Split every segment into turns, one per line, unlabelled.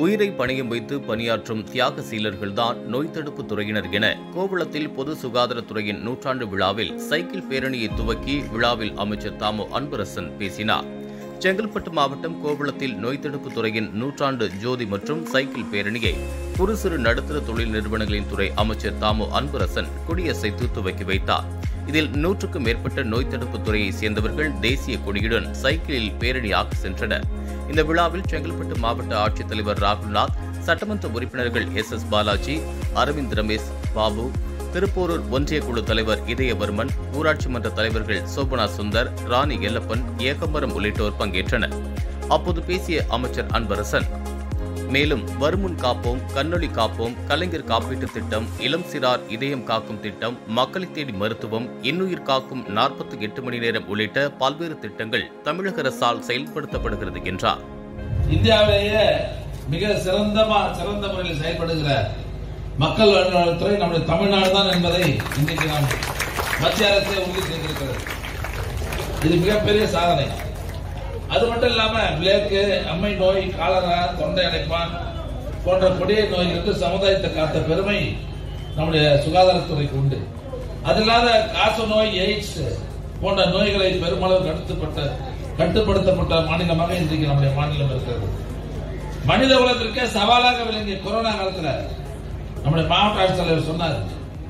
உயிரை பணியம் வைத்து பணியாற்றும் தியாக சீலர்கள்தான் நோய் தடுப்பு துறையினர் என கோவளத்தில் பொது சுகாதாரத்துறையின் நூற்றாண்டு விழாவில் சைக்கிள் பேரணியை துவக்கி விழாவில் அமைச்சர் தாமு அன்பரசன் பேசினார் செங்கல்பட்டு மாவட்டம் கோவளத்தில் நோய் தடுப்பு துறையின் நூற்றாண்டு ஜோதி மற்றும் சைக்கிள் பேரணியை குறு சிறு நடுத்தர தொழில் நிறுவனங்களின் துறை அமைச்சர் தாமு அன்பரசன் கொடியசைத்து துவக்கி வைத்தார் இதில் நூற்றுக்கும் மேற்பட்ட நோய் தடுப்பு துறையை சேர்ந்தவர்கள் தேசிய கொடியுடன் சைக்கிளில் பேரணியாக சென்றனர் இந்த விழாவில் செங்கல்பட்டு மாவட்ட ஆட்சித்தலைவர் ராகுல்நாத் சட்டமன்ற உறுப்பினர்கள் எஸ் எஸ் பாலாஜி அரவிந்த் ரமேஷ் பாபு திருப்போரூர் ஒன்றிய குழு தலைவர் இதயவர்மன் ஊராட்சி மன்ற தலைவர்கள் சோபனா சுந்தர் ராணி எல்லப்பன் ஏகம்பரம் உள்ளிட்டோர் பங்கேற்றனர் அப்போது பேசிய அமைச்சர் அன்பரசன் மேலும் வருமுன் காப்போம் கண்ணொளி காப்போம் கலைஞர் காப்பீட்டுத் திட்டம் இளம் சிறார் இதயம் காக்கும் திட்டம் மக்களை தேடி மருத்துவம் இன்னுயிர் காக்கும் நாற்பத்தி எட்டு மணி நேரம் உள்ளிட்ட பல்வேறு திட்டங்கள் தமிழக அரசால் செயல்படுத்தப்படுகிறது என்றார்
இந்தியாவிலேயே மிக சிறந்தமா சிறந்த முறையில் செயல்படுகிற மக்கள் நலத்துறை நம்முடைய தமிழ்நாடு தான் என்பதை இன்றைக்கு நாம் மத்திய அரசே உறுதி செய்திருக்கிறது இது மிகப்பெரிய சாதனை அது மட்டும் இல்லாம பிளேக்கு அம்மை நோய் காலரா தொண்டை அடைப்பான் போன்ற கொடிய நோய்களுக்கு சமுதாயத்தை காத்த பெருமை நம்முடைய சுகாதாரத்துறைக்கு உண்டு அது இல்லாத காச நோய் எய்ட்ஸ் போன்ற நோய்களை பெருமளவு கட்டுப்பட்ட கட்டுப்படுத்தப்பட்ட மாநிலமாக இன்றைக்கு நம்முடைய மாநிலம் இருக்கிறது மனித உலகத்திற்கே சவாலாக விளங்கிய கொரோனா காலத்துல நம்முடைய மாவட்ட ஆட்சித்தலைவர் சொன்னார்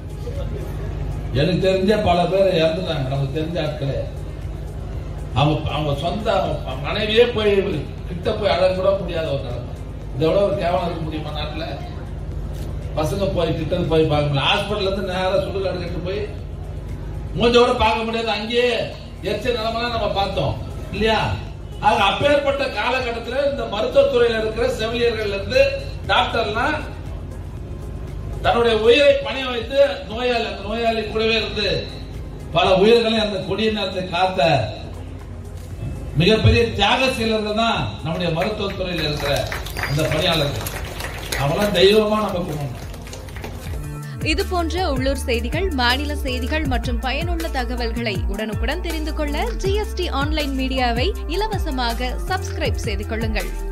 எனக்கு தெரிஞ்ச பல பேர் இறந்துட்டாங்க நமக்கு தெரிஞ்ச ஆட்களே அவங்க அவங்க சொந்த அவங்க மனைவியே போய் கிட்ட போய் அழக கூட முடியாத ஒரு நிலைமை இதை விட ஒரு கேவலம் இருக்க முடியுமா நாட்டுல பசங்க போய் கிட்ட போய் பார்க்க முடியல ஹாஸ்பிட்டல்ல இருந்து நேரா சுடுகாடு கட்டு போய் மூஞ்சோட பார்க்க முடியாது அங்கேயே எச்ச நிலைமெல்லாம் நம்ம பார்த்தோம் இல்லையா ஆக அப்பேற்பட்ட காலகட்டத்தில் இந்த மருத்துவத்துறையில இருக்கிற செவிலியர்கள் இருந்து டாக்டர்லாம் தன்னுடைய உயிரை பணிய வைத்து நோயாளி அந்த நோயாளி கூடவே இருந்து பல உயிர்களை அந்த கொடிய நேரத்தை காத்த மிகப்பெரிய தியாக சீலர்கள் தான் நம்முடைய மருத்துவத்துறையில் இருக்கிற அந்த பணியாளர்கள் அவங்களாம் தெய்வமா நம்ம கும்பிடணும்
இது போன்ற உள்ளூர் செய்திகள் மாநில செய்திகள் மற்றும் பயனுள்ள தகவல்களை உடனுக்குடன் தெரிந்து கொள்ள ஜிஎஸ்டி ஆன்லைன் மீடியாவை இலவசமாக சப்ஸ்கிரைப் செய்து கொள்ளுங்கள்